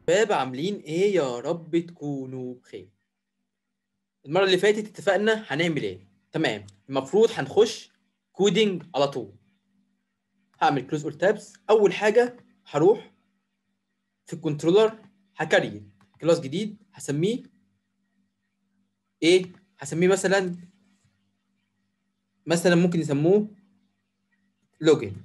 شباب عاملين ايه يا رب تكونوا بخير المره اللي فاتت اتفقنا هنعمل ايه تمام المفروض هنخش كودينج على طول هعمل كلوز اول تابس اول حاجه هروح في الكنترولر هكريت كلاس جديد هسميه ايه هسميه مثلا مثلا ممكن يسموه لوجن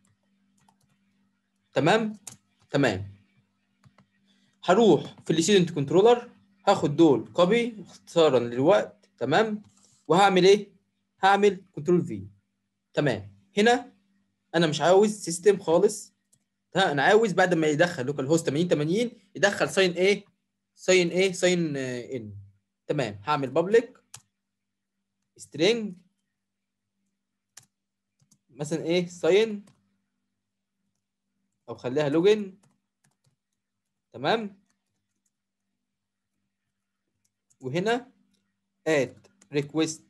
تمام تمام هروح في الستودنت كنترولر هاخد دول كوبي اختصارا للوقت تمام وهعمل ايه هعمل كنترول في تمام هنا انا مش عاوز سيستم خالص ها انا عاوز بعد ما يدخل لوكال هوست 80 80 يدخل ساين ايه ساين ايه ساين ان تمام هعمل بابليك سترينج مثلا ايه ساين او خليها لوجن تمام وهنا اد ريكويست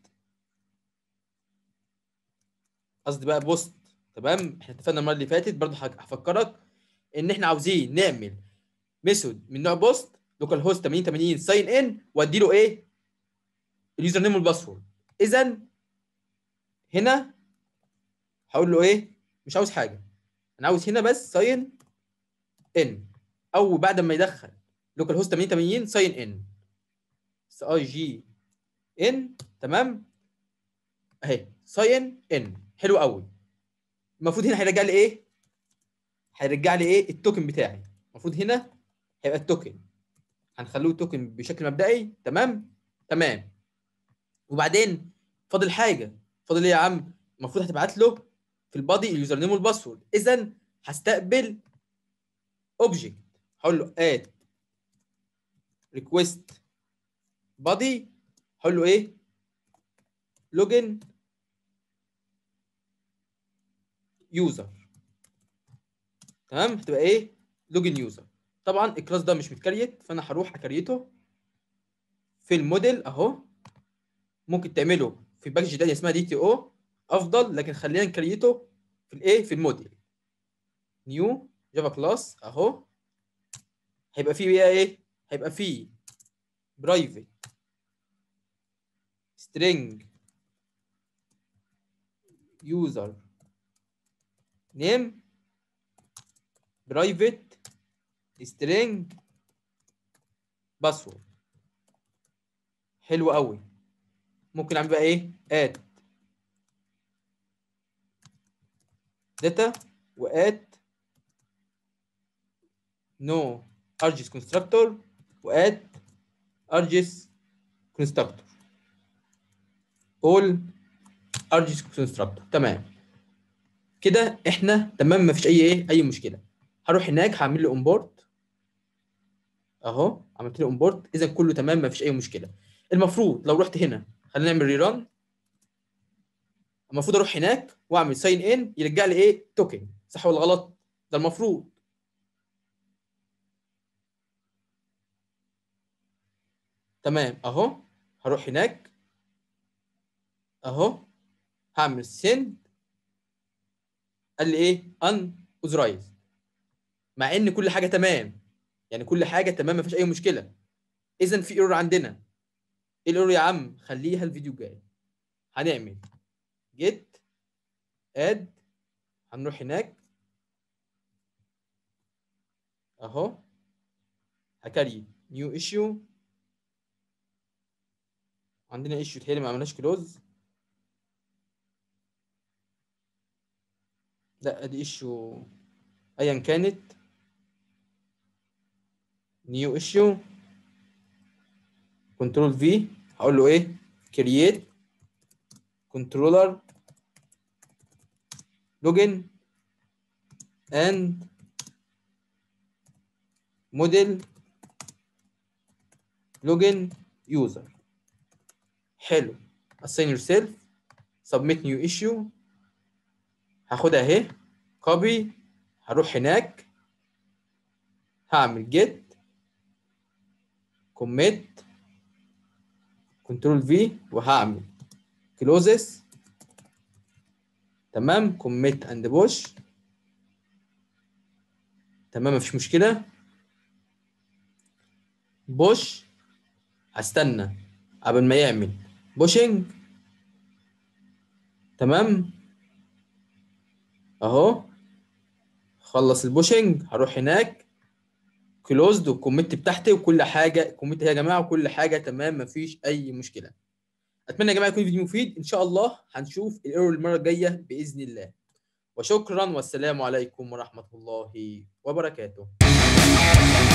قصدي بقى بوست تمام احنا اتفقنا المره اللي فاتت برضه هفكرك ان احنا عاوزين نعمل ميثود من نوع بوست لوكال هوست 80 80 ساين ان وادي له ايه اليوزر نيم والباسورد اذا هنا هقول له ايه مش عاوز حاجه انا عاوز هنا بس ساين ان او بعد ما يدخل لوكال هوست 80 80 ساين ان اس اي جي ان تمام اهي ساين ان حلو قوي المفروض هنا هيرجع لي ايه هيرجع لي ايه التوكن بتاعي المفروض هنا هيبقى التوكن هنخلوه توكن بشكل مبدئي تمام تمام وبعدين فاضل حاجه فاضل ايه يا عم المفروض هتبعت له في البادي اليوزر نيم والباسورد اذا هستقبل اوبجكت هقول له اد ريكويست بادي هقول له ايه لوجن يوزر تمام هتبقى ايه لوجن يوزر طبعا الكلاس ده مش متكريت فانا هروح اكريته في الموديل اهو ممكن تعمله في باكج تانية اسمها دي تي او افضل لكن خلينا نكريته في الايه في الموديل نيو جافا كلاس اهو هيبقى فيه بقى ايه هيبقى فيه برايفت string user name private string password حلو قوي ممكن اعمل بقى ايه add data و add no argis constructor و add argis constructor all argis constructor تمام كده احنا تمام مفيش اي ايه اي مشكله هروح هناك هعمل له امبورت اهو عملت له امبورت اذا كله تمام مفيش اي مشكله المفروض لو رحت هنا خلينا نعمل ريران المفروض اروح هناك واعمل ساين ان يرجع لي ايه توكن صح ولا غلط ده المفروض تمام اهو هروح هناك اهو هعمل سند قال لي ايه ان اوزرايز مع ان كل حاجه تمام يعني كل حاجه تمام مفيش اي مشكله اذا في ايرور عندنا ايه الايرور يا عم خليها الفيديو الجاي هنعمل جيت اد هنروح هناك اهو هكري نيو ايشيو عندنا ايشيو تهيألي ما عملناش كلوز لا ادي ايشيو ايا كانت نيو ايشيو كنترول في هقول له ايه كرييت كنترولر لوجن اند موديل لوجن يوزر حلو assign yourself submit new issue هاخدها اهي كوبي هروح هناك هعمل جيت كوميت كنترول في وهعمل كلوزس تمام كوميت اند بوش تمام مفيش مشكله بوش هستنى قبل ما يعمل بوشنج تمام اهو خلص البوشنج هروح هناك كلوزد والكوميت بتاعتي وكل حاجه الكوميت يا جماعه وكل حاجه تمام مفيش اي مشكله اتمنى يا جماعه يكون الفيديو مفيد ان شاء الله هنشوف الايرور المره الجايه باذن الله وشكرا والسلام عليكم ورحمه الله وبركاته